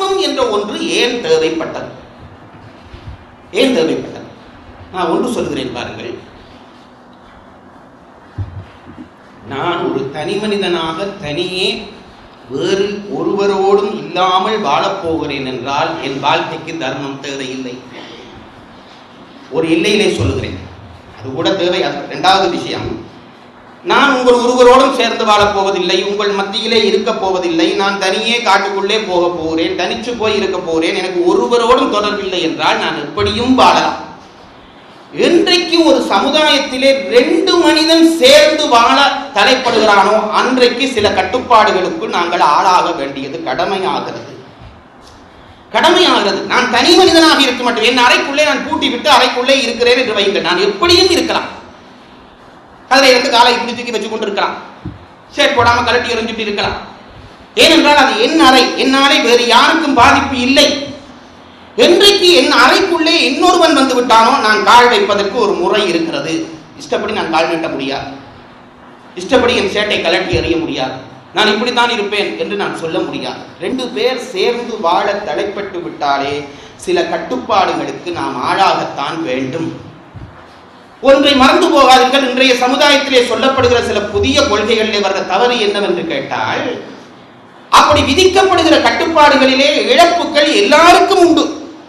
சமூகம் என்ற ஒன்று ஏன் தேவைப்பட்டது ஏன் தேவைப்பட்டது நான் ஒன்று சொல்கிறேன் பாருங்கள் நான் ஒரு தனி மனிதனாக தனியே வேறு ஒருவரோடும் இல்லாமல் வாழப்போகிறேன் என்றால் என் வாழ்க்கைக்கு தர்மம் தேவையில்லை ஒரு எல்லையிலே சொல்லுகிறேன் அது கூட தேவை அது இரண்டாவது விஷயம் நான் உங்கள் ஒருவரோடும் சேர்ந்து வாழப் போவதில்லை உங்கள் மத்தியிலே இருக்க போவதில்லை நான் தனியே காட்டுக்குள்ளே போக போகிறேன் தனிச்சு போய் இருக்க போகிறேன் எனக்கு ஒருவரோடும் தொடர்பில்லை என்றால் நான் எப்படியும் வாழலாம் என்றைக்கு ஒரு சமுதாயத்திலே ரெண்டு மனிதன் சேர்ந்து வாழ தலைப்படுகிறானோ அன்றைக்கு சில கட்டுப்பாடுகளுக்கு நாங்கள் ஆளாக வேண்டியது கடமையாகிறது கடமையாகிறது நான் தனி மனிதனாக இருக்க மாட்டேன் என் அறைக்குள்ளே நான் பூட்டி விட்டு அறைக்குள்ளே இருக்கிறேன் என்று வைங்கள் நான் எப்படியும் இருக்கலாம் அதில் இருந்து காலை இப்படி தூக்கி வச்சு கொண்டு இருக்கலாம் ஷர்ட் போடாம கலட்டி எறிஞ்சிட்டு இருக்கலாம் ஏனென்றால் அது என் அறை என் அறை வேறு யாருக்கும் பாதிப்பு இல்லை என்றைக்கு என் அறைக்குள்ளே இன்னொருவன் வந்து விட்டானோ நான் கால் வைப்பதற்கு ஒரு முறை இருக்கிறது இஷ்டப்படி நான் கால் நீட்ட முடியாது இஷ்டப்படி என் சேட்டை கலட்டி எறிய முடியாது நான் இப்படித்தான் இருப்பேன் என்று நான் சொல்ல முடியாது ரெண்டு பேர் சேர்ந்து வாழ தலைப்பட்டு விட்டாலே சில கட்டுப்பாடுகளுக்கு நாம் ஆளாகத்தான் வேண்டும் ஒன்றை மறந்து போகாதீர்கள் இன்றைய சமுதாயத்திலே சொல்லப்படுகிற சில புதிய கொள்கைகளிலே வர்ற தவறு என்னவென்று கேட்டால் அப்படி விதிக்கப்படுகிற கட்டுப்பாடுகளிலே இழப்புகள் எல்லாருக்கும் உண்டு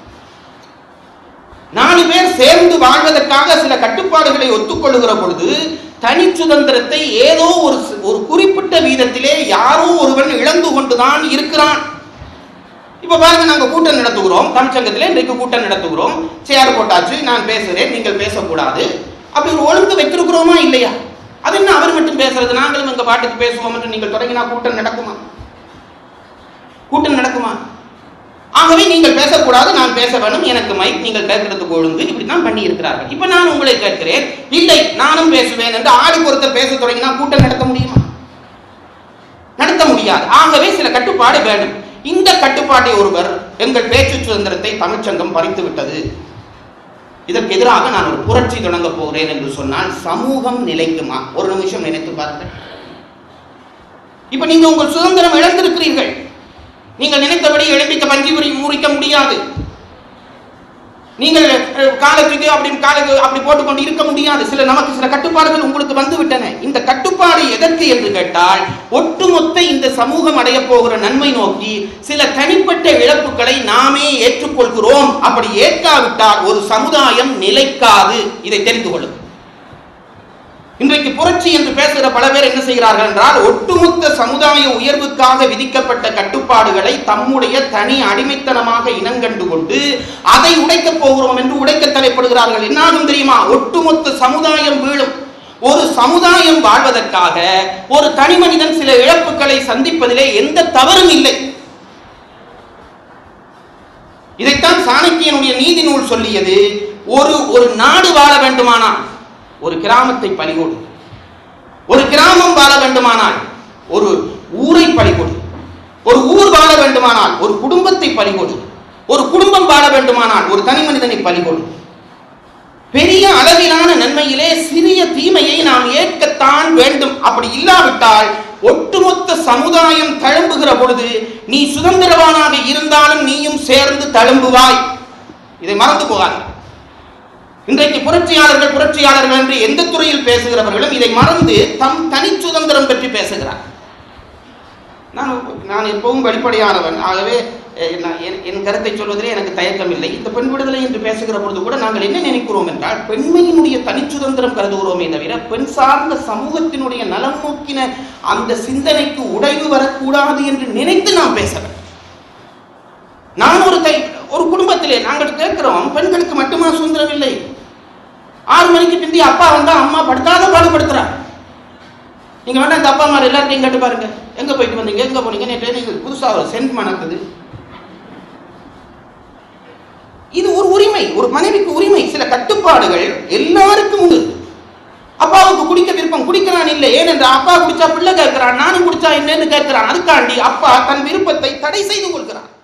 நாலு பேர் சேர்ந்து வாழ்வதற்காக சில கட்டுப்பாடுகளை ஒத்துக்கொள்ளுகிற பொழுது தனி சுதந்திரத்தை ஏதோ ஒரு ஒரு குறிப்பிட்ட வீதத்திலே யாரோ ஒருவன் இழந்து கொண்டுதான் இருக்கிறான் இப்ப பாருங்க நாங்க கூட்டம் நடத்துகிறோம் தமிழ்ச்சங்கத்திலே இன்றைக்கு கூட்டம் நடத்துகிறோம் சேர் போட்டாச்சு நான் பேசுகிறேன் நீங்கள் பேசக்கூடாது அப்படி ஒரு ஒழுங்கு வைத்திருக்கிறோமா இல்லையா அது என்ன அவர் மட்டும் பேசுறது நாங்களும் எங்க பாட்டுக்கு பேசுவோம் என்று நீங்கள் தொடங்கினா கூட்டம் நடக்குமா கூட்டம் நடக்குமா ஆகவே நீங்கள் பேசக்கூடாது நான் பேச வேணும் எனக்கு மைக் நீங்கள் கேட்கறதுக்கு ஒழுங்கு இப்படி தான் பண்ணி இருக்கிறார்கள் இப்ப நான் உங்களை கேட்கிறேன் இல்லை நானும் பேசுவேன் என்று ஆளுக்கு ஒருத்தர் பேச தொடங்கினா கூட்டம் நடத்த முடியுமா நடத்த முடியாது ஆகவே சில கட்டுப்பாடு வேண்டும் இந்த கட்டுப்பாட்டை ஒருவர் எங்கள் பேச்சு சுதந்திரத்தை தமிழ்ச்சங்கம் பறித்து விட்டது இதற்கு எதிராக நான் ஒரு புரட்சி தொடங்க போகிறேன் என்று சொன்னால் சமூகம் நிலைக்குமா ஒரு நிமிஷம் நினைத்து பாருங்கள் இப்ப நீங்க உங்கள் சுதந்திரம் இழந்திருக்கிறீர்கள் நீங்கள் நினைத்தபடி எழுப்பிக்க பஞ்சி முறி முறிக்க முடியாது நீங்கள் அஹ், காலத்துக்கு அப்படி காலுக்கு அப்படி போட்டுக்கொண்டு இருக்க முடியாது சில நமக்கு சில கட்டுப்பாடுகள் உங்களுக்கு வந்து விட்டன இந்த கட்டுப்பாடு எதற்கு என்று கேட்டால் ஒட்டுமொத்த இந்த சமூகம் அடைய போகிற நன்மை நோக்கி சில தனிப்பட்ட இழப்புகளை நாமே ஏற்றுக்கொள்கிறோம் அப்படி ஏற்காவிட்டால் ஒரு சமுதாயம் நிலைக்காது இதை தெரிந்து கொள்ளும் இன்றைக்கு புரட்சி என்று பேசுகிற பல பேர் என்ன செய்கிறார்கள் என்றால் ஒட்டுமொத்த சமுதாய உயர்வுக்காக விதிக்கப்பட்ட கட்டுப்பாடுகளை தம்முடைய தனி அடிமைத்தனமாக இனங்கண்டு கொண்டு அதை உடைக்கப் போகிறோம் என்று உடைக்க தலைப்படுகிறார்கள் என்னாகும் தெரியுமா ஒட்டுமொத்த சமுதாயம் வீழும் ஒரு சமுதாயம் வாழ்வதற்காக ஒரு தனி மனிதன் சில இழப்புகளை சந்திப்பதிலே எந்த தவறும் இல்லை இதைத்தான் சாணக்கியனுடைய நீதி நூல் சொல்லியது ஒரு ஒரு நாடு வாழ வேண்டுமானால் ஒரு கிராமத்தை பலிகொடு ஒரு கிராமம் வாழ வேண்டுமானால் ஒரு ஊரை பலிகொடு ஒரு ஊர் வாழ வேண்டுமானால் ஒரு குடும்பத்தை பலிகொடு ஒரு குடும்பம் வாழ வேண்டுமானால் ஒரு தனி மனிதனை பலிகொடு பெரிய அளவிலான நன்மையிலே சிறிய தீமையை நாம் ஏற்கத்தான் வேண்டும் அப்படி இல்லாவிட்டால் ஒட்டுமொத்த சமுதாயம் தழும்புகிற பொழுது நீ சுதந்திரவானாக இருந்தாலும் நீயும் சேர்ந்து தழும்புவாய் இதை மறந்து போகாது இன்றைக்கு புரட்சியாளர்கள் புரட்சியாளர்கள் என்று எந்த துறையில் பேசுகிறவர்களும் இதை மறந்து தம் தனி சுதந்திரம் பற்றி பேசுகிறார் நான் நான் எப்பவும் வெளிப்படையானவன் ஆகவே அஹ், நான் என்- என் கருத்தை சொல்வதிலே எனக்கு தயக்கம் இல்லை இந்த பெண் விடுதலை என்று பேசுகிற பொழுது கூட நாங்கள் என்ன நினைக்கிறோம் என்றால் பெண்மையினுடைய தனிச்சுதந்திரம் கருதுகிறோமே தவிர பெண் சார்ந்த சமூகத்தினுடைய நலம் நோக்கின அந்த சிந்தனைக்கு உடைவு வரக்கூடாது என்று நினைத்து நாம் பேச வேண்டும் நான் ஒரு தை ஒரு குடும்பத்திலே நாங்கள் கேட்கிறோம் பெண்களுக்கு மட்டுமா சுதந்திரம் இல்லை ஆறு மணிக்கு பிந்தி அப்பா வந்தா அம்மா படுத்தாத பாடுபடுத்துறாங்க நீங்க வேணா இந்த அப்பா அம்மா எல்லார்ட்டையும் கேட்டு பாருங்க எங்க போயிட்டு வந்தீங்க எங்க போனீங்க நேற்று நீங்க புதுசா ஒரு சென்ட் மணக்குது இது ஒரு உரிமை ஒரு மனைவிக்கு உரிமை சில கட்டுப்பாடுகள் எல்லாருக்கும் உண்டு அப்பாவுக்கு குடிக்க விருப்பம் குடிக்கிறான் இல்லை ஏனென்றால் அப்பா குடிச்சா பிள்ளை கேட்கிறான் நானும் குடிச்சா என்னன்னு கேட்கிறான் அதுக்காண்டி அப்பா தன் விருப்பத்தை தடை செய்து கொள்கிறான்